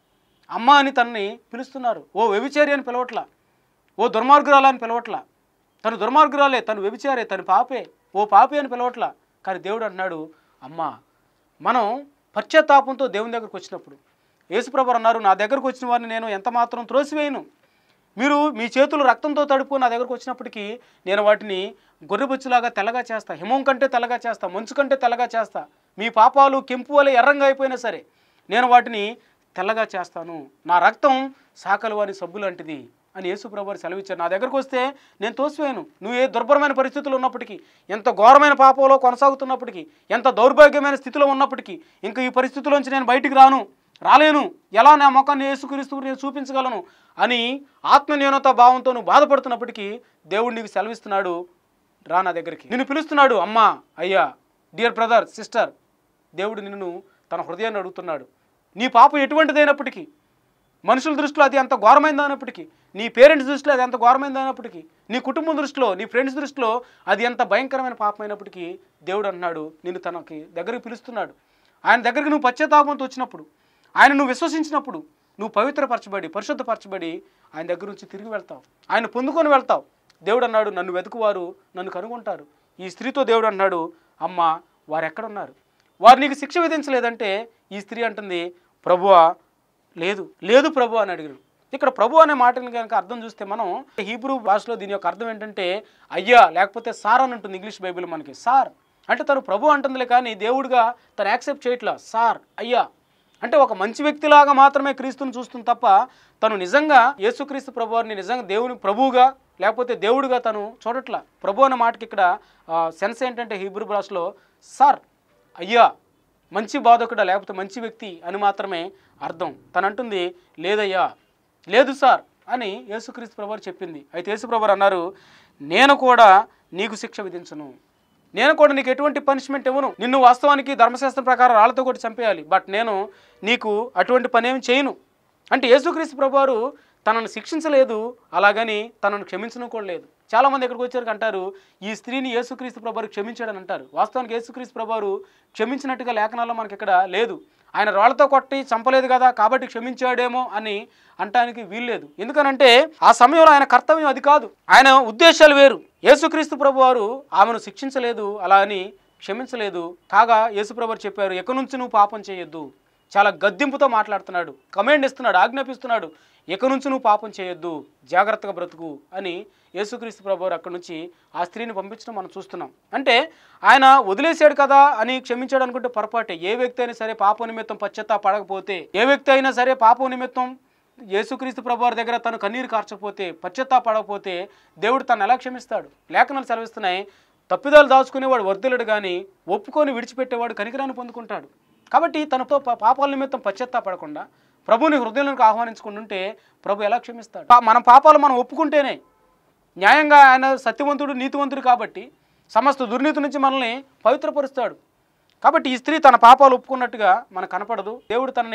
అమ్మ అని తనని పిలుస్తున్నారు ఓ వ్యభిచారి అని పిలవట్లా ఓ దుర్మార్గురాలా అని పిలవట్లా తను దుర్మార్గురాలే తను వ్యభిచారే తను పాపే ఓ పాపే అని పిలవట్లా కానీ దేవుడు అంటున్నాడు అమ్మా మనం పశ్చాత్తాపంతో దేవుని దగ్గరకు వచ్చినప్పుడు యేసుప్రభు అన్నారు నా దగ్గరకు వచ్చిన వారిని నేను ఎంత మాత్రం త్రోసివేయను మీరు మీ చేతులు రక్తంతో తడుపు నా దగ్గరకు వచ్చినప్పటికీ నేను వాటిని గొర్రెబొచ్చులాగా తెల్లగా చేస్తా హిమం కంటే తెల్లగా చేస్తా మంచు కంటే తెల్లగా చేస్తా మీ పాపాలు కెంపు వలె ఎర్రంగా అయిపోయినా సరే నేను వాటిని తెల్లగా చేస్తాను నా రక్తం సాకలు వారి సబ్బు లాంటిది అని యేసుప్రభు వారు సెలవిచ్చారు నా దగ్గరకు వస్తే నేను తోసివేయను నువ్వు ఏ దుర్భరమైన పరిస్థితులు ఉన్నప్పటికీ ఎంత ఘోరమైన పాపంలో కొనసాగుతున్నప్పటికీ ఎంత దౌర్భాగ్యమైన స్థితిలో ఉన్నప్పటికీ ఇంకా ఈ పరిస్థితుల్లోంచి నేను బయటికి రాను రాలేను ఎలా నా ముఖాన్ని యేసుక్రీస్తు నేను చూపించగలను అని ఆత్మన్యూనత భావంతో నువ్వు బాధపడుతున్నప్పటికీ దేవుడు నీకు సెలవిస్తున్నాడు రా నా దగ్గరికి నిన్ను పిలుస్తున్నాడు అమ్మా అయ్యా డియర్ బ్రదర్ సిస్టర్ దేవుడు నిన్ను తన హృదయాన్ని అడుగుతున్నాడు నీ పాపం ఎటువంటిదైనప్పటికీ మనుషుల దృష్టిలో అది ఎంత ఘోరమైంది అయినప్పటికీ నీ పేరెంట్స్ దృష్టిలో అది ఎంత ఘోరమైంది అయినప్పటికీ నీ కుటుంబం దృష్టిలో నీ ఫ్రెండ్స్ దృష్టిలో అది ఎంత భయంకరమైన పాపం అయినప్పటికీ దేవుడు అన్నాడు నిన్ను తనకి దగ్గరికి పిలుస్తున్నాడు ఆయన దగ్గరికి నువ్వు పశ్చాత్తాపంతో వచ్చినప్పుడు ఆయన నువ్వు విశ్వసించినప్పుడు నువ్వు పవిత్రపరచబడి పరిశుద్ధపరచబడి ఆయన దగ్గర నుంచి తిరిగి వెళ్తావు ఆయన పొందుకొని వెళ్తావు దేవుడు అన్నాడు నన్ను వెతుకువారు నన్ను కనుగొంటారు ఈ స్త్రీతో దేవుడు అన్నాడు అమ్మ వారు ఎక్కడున్నారు వారు నీకు శిక్ష విధించలేదంటే ఈ స్త్రీ అంటుంది ప్రభువా లేదు లేదు ప్రభు అని అడిగారు ఇక్కడ ప్రభు అనే మాటని కనుక అర్థం చూస్తే మనం హీబ్రూ భాషలో దీని యొక్క అర్థం ఏంటంటే అయ్యా లేకపోతే సార్ అని ఉంటుంది ఇంగ్లీష్ బైబిల్ మనకి సార్ అంటే తను ప్రభు అంటుందిలే కానీ దేవుడిగా తను యాక్సెప్ట్ చేయట్లా సార్ అయ్యా అంటే ఒక మంచి వ్యక్తిలాగా మాత్రమే క్రీస్తుని చూస్తుంది తప్ప తను నిజంగా యేసుక్రీస్తు ప్రభు వారిని నిజంగా దేవుని ప్రభువుగా లేకపోతే దేవుడిగా తను చూడట్లా ప్రభు అనే మాటకి ఇక్కడ సెన్స్ ఏంటంటే హీబ్రూ భాషలో సార్ అయ్యా మంచి బాధకుడా లేకపోతే మంచి వ్యక్తి అని మాత్రమే అర్థం తను అంటుంది లేదయ్యా లేదు సార్ అని యేసుక్రీస్తు ప్రభువారు చెప్పింది అయితే యేసు ప్రభువారు అన్నారు నేను కూడా నీకు శిక్ష విధించను నేను కూడా నీకు ఎటువంటి పనిష్మెంట్ ఇవ్వను నిన్ను వాస్తవానికి ధర్మశాస్త్రం ప్రకారం రాళ్లతో కొట్టి చంపేయాలి బట్ నేను నీకు అటువంటి పని ఏమి చేయను అంటే యేసుక్రీస్తు ప్రభువారు తనను శిక్షించలేదు అలాగని తనను క్షమించడం కూడా లేదు చాలామంది ఎక్కడికి వచ్చారు అంటారు ఈ స్త్రీని యేసుక్రీస్తు ప్రభువారు క్షమించాడని అంటారు వాస్తవానికి యేసుక్రీస్తు ప్రభువారు క్షమించినట్టుగా లేఖనాల్లో మనకి ఇక్కడ లేదు ఆయన రాళ్లతో కొట్టి చంపలేదు కదా కాబట్టి క్షమించాడేమో అని అంటానికి వీల్లేదు ఎందుకనంటే ఆ సమయంలో ఆయన కర్తవ్యం అది కాదు ఆయన ఉద్దేశాలు వేరు యేసుక్రీస్తు ప్రభు వారు ఆమెను శిక్షించలేదు అలా అని క్షమించలేదు కాగా యేసుప్రభు చెప్పారు ఎక్కడి నుంచి నువ్వు పాపం చేయొద్దు చాలా గద్దింపుతో మాట్లాడుతున్నాడు కమెండ్ ఇస్తున్నాడు ఆజ్ఞాపిస్తున్నాడు ఎక నుంచి నువ్వు పాపం చేయొద్దు జాగ్రత్తగా బ్రతుకు అని యేసుక్రీస్తు ప్రభు అక్కడి నుంచి ఆ స్త్రీని పంపించడం మనం చూస్తున్నాం అంటే ఆయన వదిలేశాడు కదా అని క్షమించాడు అనుకుంటే పొరపాటే ఏ వ్యక్తి అయినా సరే పాప నిమిత్తం పశ్చత్తా పడకపోతే ఏ వ్యక్తి అయినా సరే పాప నిమిత్తం యేసుక్రీస్తు ప్రభు వారి దగ్గర తను కన్నీరు కార్చకపోతే పశ్చత్తా పడకపోతే దేవుడు తను ఎలా క్షమిస్తాడు లేఖనాలు సెలవిస్తున్నాయి తప్పిదాలు దాచుకునేవాడు వర్ధులుడు కానీ ఒప్పుకొని విడిచిపెట్టేవాడు కనికరాన్ని పొందుకుంటాడు కాబట్టి తనతో పా- పాపాల నిమిత్తం పశ్చత్తాపడకుండా ప్రభుని హృదయంలోకి ఆహ్వానించుకుంటుంటే ప్రభు ఎలా క్షమిస్తాడు పా- మన పాపాలు మనం ఒప్పుకుంటేనే న్యాయంగా ఆయన సత్యవంతుడు నీతివంతుడు కాబట్టి సమస్త దుర్నీతి నుంచి మనల్ని పవిత్రపరుస్తాడు కాబట్టి ఈ స్త్రీ తన పాపాలు ఒప్పుకున్నట్టుగా మనకు కనపడదు దేవుడు తనని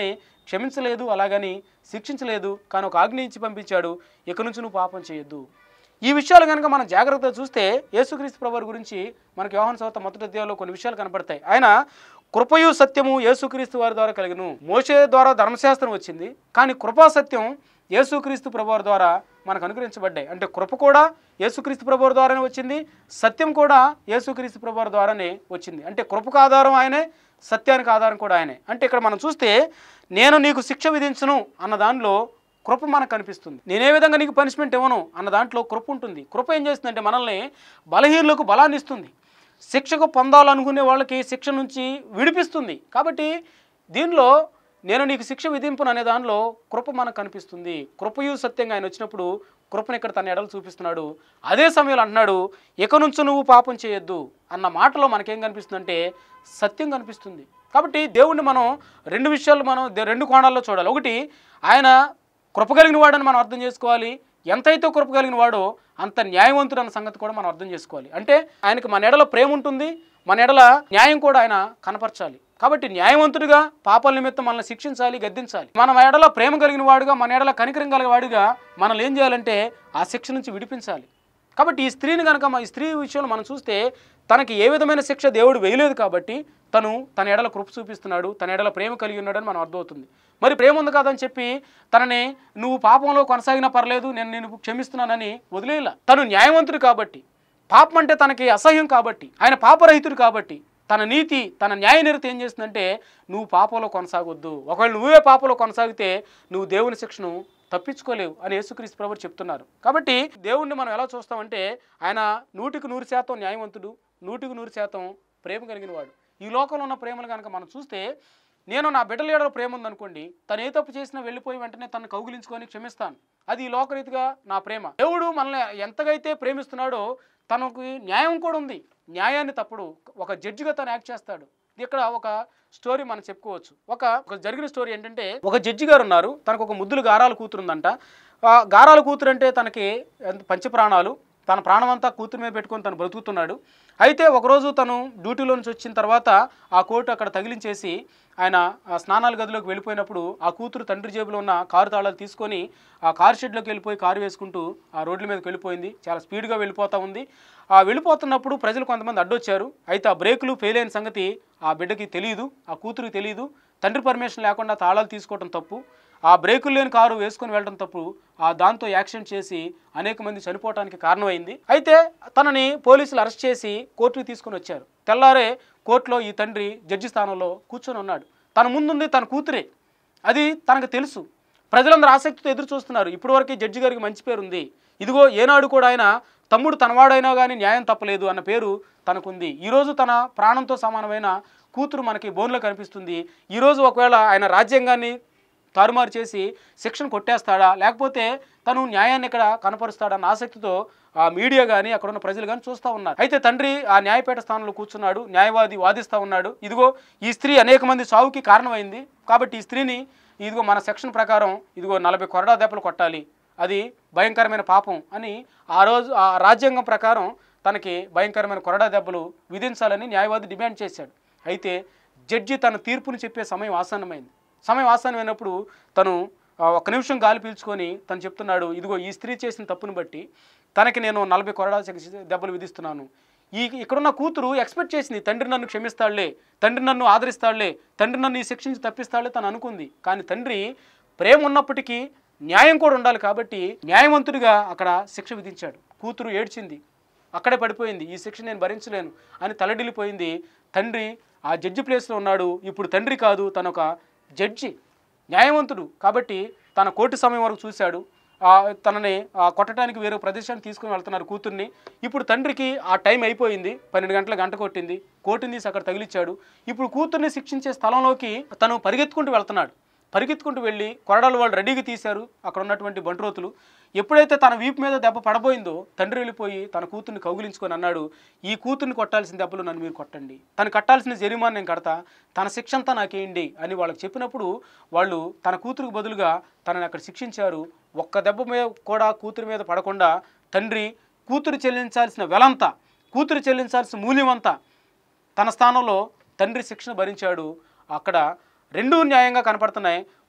క్షమించలేదు అలాగని శిక్షించలేదు కానీ ఒక ఆజ్ఞ ఇచ్చి పంపించాడు ఇక నుంచి నువ్వు పాపం చేయొద్దు ఈ విషయాలు కనుక మనం జాగ్రత్తగా చూస్తే యేసుక్రీస్తు ప్రభువారి గురించి మనకి యోహన్ సవత మొదటి అధ్యాయంలో కొన్ని విషయాలు కనపడతాయి ఆయన కృపయు సత్యము యేసుక్రీస్తు వారి ద్వారా కలిగను మోషే ద్వారా ధర్మశాస్త్రం వచ్చింది కానీ కృపా సత్యం యేసుక్రీస్తు ప్రభువారి ద్వారా మనకు అనుగ్రహించబడ్డాయి అంటే కృప కూడా యేసుక్రీస్తు ప్రభువారి ద్వారానే వచ్చింది సత్యం కూడా యేసుక్రీస్తు ప్రభువారి ద్వారానే వచ్చింది అంటే కృపకు ఆధారం ఆయనే సత్యానికి ఆధారం కూడా ఆయనే అంటే ఇక్కడ మనం చూస్తే నేను నీకు శిక్ష విధించను అన్న దానిలో కృప మనకు కనిపిస్తుంది నేనే విధంగా నీకు పనిష్మెంట్ ఇవ్వను అన్న దాంట్లో కృప ఉంటుంది కృప ఏం చేస్తుందంటే మనల్ని బలహీనులకు బలాన్ని ఇస్తుంది శిక్షకు పొందాలనుకునే వాళ్ళకి శిక్ష నుంచి విడిపిస్తుంది కాబట్టి దీనిలో నేను నీకు శిక్ష విధింపును అనే దానిలో కృప మనకు కనిపిస్తుంది కృపయు సత్యంగా ఆయన వచ్చినప్పుడు కృపను ఇక్కడ తన ఎడలు చూపిస్తున్నాడు అదే సమయంలో అంటున్నాడు ఇక నుంచి నువ్వు పాపం చేయొద్దు అన్న మాటలో మనకేం కనిపిస్తుందంటే సత్యం కనిపిస్తుంది కాబట్టి దేవుణ్ణి మనం రెండు విషయాలు మనం దే- రెండు కోణాల్లో చూడాలి ఒకటి ఆయన కృప కలిగిన వాడని మనం అర్థం చేసుకోవాలి ఎంతైతే కృప కలిగిన వాడో అంత న్యాయవంతుడు అన్న సంగతి కూడా మనం అర్థం చేసుకోవాలి అంటే ఆయనకి మన ఎడల ప్రేమ ఉంటుంది మన ఎడల న్యాయం కూడా ఆయన కనపరచాలి కాబట్టి న్యాయవంతుడిగా పాపాల నిమిత్తం మనల్ని శిక్షించాలి గద్దించాలి మన ఎడల ప్రేమ కలిగిన వాడుగా మన ఎడల కనికరం కలిగిన వాడిగా మనల్ని ఏం చేయాలంటే ఆ శిక్ష నుంచి విడిపించాలి కాబట్టి ఈ స్త్రీని కనుక ఈ స్త్రీ విషయంలో మనం చూస్తే తనకి ఏ విధమైన శిక్ష దేవుడు వేయలేదు కాబట్టి తను తన ఎడల కృప చూపిస్తున్నాడు తన ఎడల ప్రేమ కలిగి ఉన్నాడని మనం అర్థమవుతుంది మరి ప్రేమ ఉంది కాదని చెప్పి తనని నువ్వు పాపంలో కొనసాగినా పర్లేదు నేను నేను క్షమిస్తున్నానని వదిలేయాల తను న్యాయవంతుడు కాబట్టి పాపం అంటే తనకి అసహ్యం కాబట్టి ఆయన పాపరహితుడు కాబట్టి తన నీతి తన న్యాయ నిరత ఏం చేస్తుందంటే నువ్వు పాపంలో కొనసాగొద్దు ఒకవేళ నువ్వే పాపంలో కొనసాగితే నువ్వు దేవుని శిక్షను తప్పించుకోలేవు అని యేసుక్రీస్తు ప్రభు చెప్తున్నారు కాబట్టి దేవుణ్ణి మనం ఎలా చూస్తామంటే ఆయన నూటికి నూరు శాతం న్యాయవంతుడు నూటికి నూరు శాతం ప్రేమ కలిగిన వాడు ఈ లోకంలో ఉన్న ప్రేమలు కనుక మనం చూస్తే నేను నా బిడ్డల ఏడలో ప్రేమ ఉందనుకోండి తను ఏ తప్పు చేసినా వెళ్ళిపోయి వెంటనే తను కౌగిలించుకొని క్షమిస్తాను అది ఈ లోకరీతిగా నా ప్రేమ దేవుడు మనల్ని ఎంతగైతే ప్రేమిస్తున్నాడో తనకు న్యాయం కూడా ఉంది న్యాయాన్ని తప్పుడు ఒక జడ్జిగా తను యాక్ట్ చేస్తాడు ఇక్కడ ఒక స్టోరీ మనం చెప్పుకోవచ్చు ఒక ఒక జరిగిన స్టోరీ ఏంటంటే ఒక జడ్జి గారు ఉన్నారు తనకు ఒక ముద్దులు గారాల కూతురు ఉందంట ఆ గారాల కూతురు అంటే తనకి ఎంత- పంచప్రాణాలు తన ప్రాణం అంతా కూతురు మీద పెట్టుకొని తను బ్రతుకుతున్నాడు అయితే ఒకరోజు తను డ్యూటీలో నుంచి వచ్చిన తర్వాత ఆ కోటు అక్కడ తగిలించేసి ఆయన ఆ స్నానాల గదిలోకి వెళ్ళిపోయినప్పుడు ఆ కూతురు తండ్రి జేబులో ఉన్న కారు తాళాలు తీసుకొని ఆ కారు షెడ్లోకి వెళ్ళిపోయి కారు వేసుకుంటూ ఆ రోడ్ల మీదకి వెళ్ళిపోయింది చాలా స్పీడ్గా వెళ్ళిపోతా ఉంది ఆ వెళ్ళిపోతున్నప్పుడు ప్రజలు కొంతమంది అడ్డొచ్చారు అయితే ఆ బ్రేకులు ఫెయిల్ అయిన సంగతి ఆ బిడ్డకి తెలియదు ఆ కూతురికి తెలియదు తండ్రి పర్మిషన్ లేకుండా తాళాలు తీసుకోవడం తప్పు ఆ బ్రేకులు లేని కారు వేసుకొని వెళ్ళడం తప్పు ఆ దాంతో యాక్సిడెంట్ చేసి అనేక మంది చనిపోవడానికి కారణమైంది అయితే తనని పోలీసులు అరెస్ట్ చేసి కోర్టుకి తీసుకొని వచ్చారు తెల్లారే కోర్టులో ఈ తండ్రి జడ్జి స్థానంలో కూర్చొని ఉన్నాడు తన ముందుంది తన కూతురే అది తనకు తెలుసు ప్రజలందరూ ఆసక్తితో ఎదురు చూస్తున్నారు ఇప్పటివరకు జడ్జి గారికి మంచి పేరు ఉంది ఇదిగో ఏనాడు కూడా ఆయన తమ్ముడు తనవాడైనా కానీ న్యాయం తప్పలేదు అన్న పేరు తనకుంది ఈరోజు తన ప్రాణంతో సమానమైన కూతురు మనకి బోన్లో కనిపిస్తుంది ఈరోజు ఒకవేళ ఆయన రాజ్యాంగాన్ని తారుమారు చేసి శిక్షణ కొట్టేస్తాడా లేకపోతే తను న్యాయాన్ని ఇక్కడ కనపరుస్తాడన్న ఆసక్తితో ఆ మీడియా కానీ అక్కడ ఉన్న ప్రజలు కానీ చూస్తూ ఉన్నారు అయితే తండ్రి ఆ న్యాయపేట స్థానంలో కూర్చున్నాడు న్యాయవాది వాదిస్తూ ఉన్నాడు ఇదిగో ఈ స్త్రీ అనేక మంది చావుకి కారణమైంది కాబట్టి ఈ స్త్రీని ఇదిగో మన సెక్షన్ ప్రకారం ఇదిగో నలభై కొరడా దెబ్బలు కొట్టాలి అది భయంకరమైన పాపం అని ఆ రోజు ఆ రాజ్యాంగం ప్రకారం తనకి భయంకరమైన కొరడా దెబ్బలు విధించాలని న్యాయవాది డిమాండ్ చేశాడు అయితే జడ్జి తన తీర్పుని చెప్పే సమయం ఆసన్నమైంది సమయం ఆసన్నమైనప్పుడు తను ఆ, ఒక్క నిమిషం గాలి పీల్చుకొని తను చెప్తున్నాడు ఇదిగో ఈ స్త్రీ చేసిన తప్పును బట్టి తనకి నేను నలభై కొరడా శిక్ష దెబ్బలు విధిస్తున్నాను ఈ ఇక్కడున్న కూతురు ఎక్స్పెక్ట్ చేసింది తండ్రి నన్ను క్షమిస్తాడులే తండ్రి నన్ను ఆదరిస్తాడులే తండ్రి నన్ను ఈ శిక్ష నుంచి తప్పిస్తాడులే తను అనుకుంది కానీ తండ్రి ప్రేమ ఉన్నప్పటికీ న్యాయం కూడా ఉండాలి కాబట్టి న్యాయవంతుడిగా అక్కడ శిక్ష విధించాడు కూతురు ఏడ్చింది అక్కడే పడిపోయింది ఈ శిక్ష నేను భరించలేను అని తలడిల్లిపోయింది తండ్రి ఆ జడ్జి ప్లేస్లో ఉన్నాడు ఇప్పుడు తండ్రి కాదు తను ఒక జడ్జి న్యాయవంతుడు కాబట్టి తన కోర్టు సమయం వరకు చూశాడు ఆ తనని ఆ కొట్టడానికి వేరే ప్రదేశానికి తీసుకుని వెళ్తున్నారు కూతుర్ని ఇప్పుడు తండ్రికి ఆ టైం అయిపోయింది పన్నెండు గంటల గంట కొట్టింది కోర్టుని తీసి అక్కడ తగిలిచ్చాడు ఇప్పుడు కూతుర్ని శిక్షించే స్థలంలోకి తను పరిగెత్తుకుంటూ వెళ్తున్నాడు పరిగెత్తుకుంటూ వెళ్ళి కొరడాలు వాళ్ళు రెడీగా తీశారు అక్కడ ఉన్నటువంటి బంట్రోతులు ఎప్పుడైతే తన వీపు మీద దెబ్బ పడబోయిందో తండ్రి వెళ్ళిపోయి తన కూతుర్ని కౌగిలించుకొని అన్నాడు ఈ కూతుర్ని కొట్టాల్సిన దెబ్బలు నన్ను మీరు కొట్టండి తను కట్టాల్సిన జరిమానా నేను కడతా తన శిక్ష అంతా నాకేయండి అని వాళ్ళకి చెప్పినప్పుడు వాళ్ళు తన కూతురుకు బదులుగా తనని అక్కడ శిక్షించారు ఒక్క దెబ్బ మీద కూడా కూతురు మీద పడకుండా తండ్రి కూతురు చెల్లించాల్సిన వెలంతా కూతురు చెల్లించాల్సిన మూల్యమంతా తన స్థానంలో తండ్రి శిక్షణ భరించాడు అక్కడ రెండూ న్యాయంగా కనపడుతున్నాయి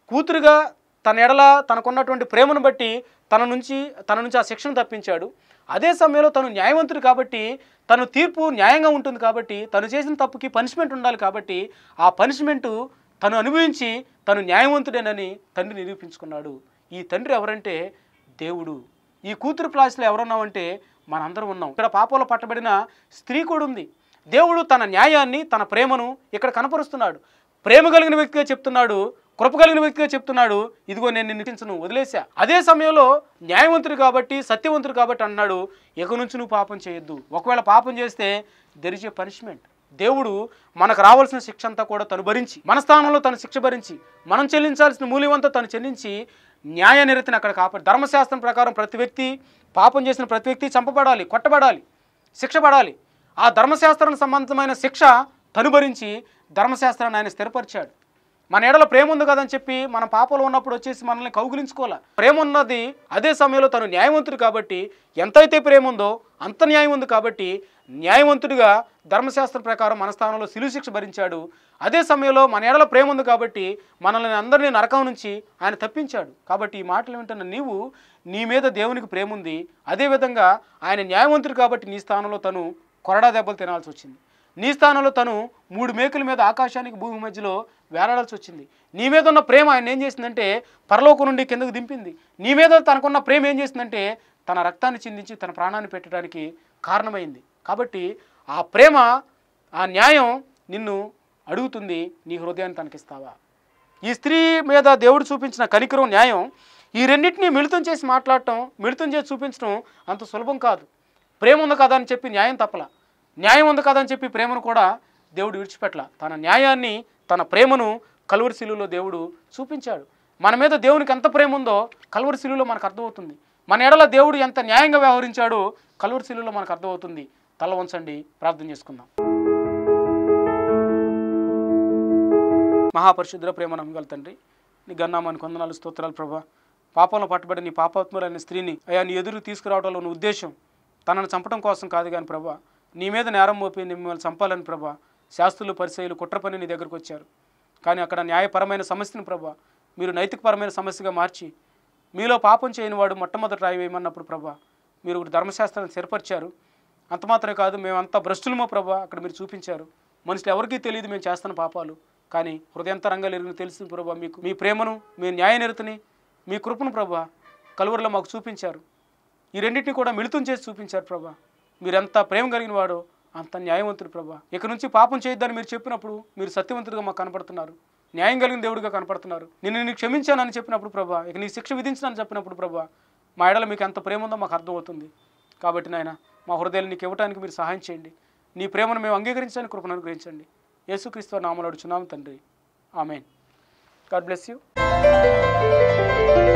కూతురుగా తన ఎడల తనకున్నటువంటి ప్రేమను బట్టి తన నుంచి తన నుంచి ఆ శిక్షను తప్పించాడు అదే సమయంలో తను న్యాయవంతుడు కాబట్టి తను తీర్పు న్యాయంగా ఉంటుంది కాబట్టి తను చేసిన తప్పుకి పనిష్మెంట్ ఉండాలి కాబట్టి ఆ పనిష్మెంటు తను అనుభవించి తను న్యాయవంతుడేనని తండ్రి నిరూపించుకున్నాడు ఈ తండ్రి ఎవరంటే దేవుడు ఈ కూతురు ప్లాస్లో ఎవరున్నామంటే మనందరం ఉన్నాం ఇక్కడ పాపంలో పట్టబడిన స్త్రీ కూడా ఉంది దేవుడు తన న్యాయాన్ని తన ప్రేమను ఇక్కడ కనపరుస్తున్నాడు ప్రేమ కలిగిన వ్యక్తిగా చెప్తున్నాడు కృప కలిగిన వ్యక్తిగా చెప్తున్నాడు ఇదిగో నేను నిన్ను నిటించను వదిలేశా అదే సమయంలో న్యాయవంతుడు కాబట్టి సత్యవంతుడు కాబట్టి అన్నాడు ఇక నుంచి నువ్వు పాపం చేయొద్దు ఒకవేళ పాపం చేస్తే దెర్ ఇస్ ఏ పనిష్మెంట్ దేవుడు మనకు రావాల్సిన శిక్ష అంతా కూడా తను భరించి మన స్థానంలో తను శిక్ష భరించి మనం చెల్లించాల్సిన మూల్యం అంతా తను చెల్లించి న్యాయ నిరతిని అక్కడ కాపాడు ధర్మశాస్త్రం ప్రకారం ప్రతి వ్యక్తి పాపం చేసిన ప్రతి వ్యక్తి చంపబడాలి కొట్టబడాలి శిక్ష పడాలి ఆ ధర్మశాస్త్రానికి సంబంధమైన శిక్ష తను భరించి ధర్మశాస్త్రాన్ని ఆయన స్థిరపరిచాడు మన ఎడల ప్రేమ ఉంది కదని చెప్పి మన పాపలో ఉన్నప్పుడు వచ్చేసి మనల్ని కౌగులించుకోవాలి ప్రేమ ఉన్నది అదే సమయంలో తను న్యాయవంతుడు కాబట్టి ఎంతైతే ప్రేమ ఉందో అంత న్యాయం ఉంది కాబట్టి న్యాయవంతుడిగా ధర్మశాస్త్రం ప్రకారం మన స్థానంలో శిలు శిక్ష భరించాడు అదే సమయంలో మన ఎడల ప్రేమ ఉంది కాబట్టి మనల్ని అందరినీ నరకం నుంచి ఆయన తప్పించాడు కాబట్టి ఈ మాటలు వింటున్న నీవు నీ మీద దేవునికి ప్రేమ ఉంది అదేవిధంగా ఆయన న్యాయవంతుడు కాబట్టి నీ స్థానంలో తను కొరడా దెబ్బలు తినాల్సి వచ్చింది నీ స్థానంలో తను మూడు మేకుల మీద ఆకాశానికి భూమి మధ్యలో వేలాడాల్సి వచ్చింది నీ మీద ఉన్న ప్రేమ ఆయన ఏం చేసిందంటే పరలోకం నుండి కిందకు దింపింది నీ మీద తనకున్న ప్రేమ ఏం చేసిందంటే తన రక్తాన్ని చిందించి తన ప్రాణాన్ని పెట్టడానికి కారణమైంది కాబట్టి ఆ ప్రేమ ఆ న్యాయం నిన్ను అడుగుతుంది నీ హృదయాన్ని తనకిస్తావా ఈ స్త్రీ మీద దేవుడు చూపించిన కనికరం న్యాయం ఈ రెండింటినీ మిళితం చేసి మాట్లాడటం మిళితం చేసి చూపించడం అంత సులభం కాదు ప్రేమ ఉంది కదా అని చెప్పి న్యాయం తప్పల న్యాయం ఉంది కదా అని చెప్పి ప్రేమను కూడా దేవుడు విడిచిపెట్టల తన న్యాయాన్ని తన ప్రేమను కలువరి శిలువలో దేవుడు చూపించాడు మన మీద దేవునికి ఎంత ప్రేమ ఉందో కలువరి శిలువలో మనకు అర్థమవుతుంది మన ఎడల దేవుడు ఎంత న్యాయంగా వ్యవహరించాడో కలువరి శిలువలో మనకు అర్థమవుతుంది తల వంచండి ప్రార్థన చేసుకుందాం మహాపరిశుద్ధ ప్రేమ నమ్మగల తండ్రి నీ గన్నామాని కొందనాలు స్తోత్రాలు ప్రభా పాపంలో పట్టుబడి నీ పాపాత్ములైన స్త్రీని అయ్యా నీ ఎదురు తీసుకురావడంలో నీ ఉద్దేశం తనను చంపడం కోసం కాదు కానీ ప్రభా నీ మీద నేరం మోపి మిమ్మల్ని చంపాలని ప్రభా శాస్త్రులు పరిచయులు కుట్ర పని నీ దగ్గరకు వచ్చారు కానీ అక్కడ న్యాయపరమైన సమస్యను ప్రభా మీరు నైతికపరమైన సమస్యగా మార్చి మీలో పాపం చేయని వాడు మొట్టమొదట రాయి వేయమన్నప్పుడు ప్రభా మీరు ఒకటి ధర్మశాస్త్రాన్ని స్థిరపరిచారు అంత మాత్రమే కాదు మేమంతా భ్రష్టులమో ప్రభా అక్కడ మీరు చూపించారు మనుషులు ఎవరికీ తెలియదు మేము చేస్తున్న పాపాలు కానీ హృదయంతరంగా ఎరుగును తెలిసింది ప్రభా మీకు మీ ప్రేమను మీ న్యాయ నిరతని మీ కృపను ప్రభా కలువరిలో మాకు చూపించారు ఈ రెండింటిని కూడా మిళితం చేసి చూపించారు ప్రభా మీరెంత ప్రేమ కలిగిన వాడో అంత న్యాయవంతుడు ప్రభా ఇక నుంచి పాపం చేయొద్దని మీరు చెప్పినప్పుడు మీరు సత్యవంతుడిగా మాకు కనపడుతున్నారు న్యాయం కలిగిన దేవుడిగా కనపడుతున్నారు నేను నీకు క్షమించానని చెప్పినప్పుడు ప్రభా ఇక నీ శిక్ష విధించానని చెప్పినప్పుడు ప్రభా మా ఎడల మీకు ఎంత ప్రేమ ఉందో మాకు అర్థమవుతుంది కాబట్టి నాయన మా హృదయాలు నీకు ఇవ్వడానికి మీరు సహాయం చేయండి నీ ప్రేమను మేము అంగీకరించడానికి కృపను అనుగ్రహించండి యేసుక్రీస్తు నామలు అడుచున్నాము తండ్రి ఆమెన్ గాడ్ బ్లెస్ యూ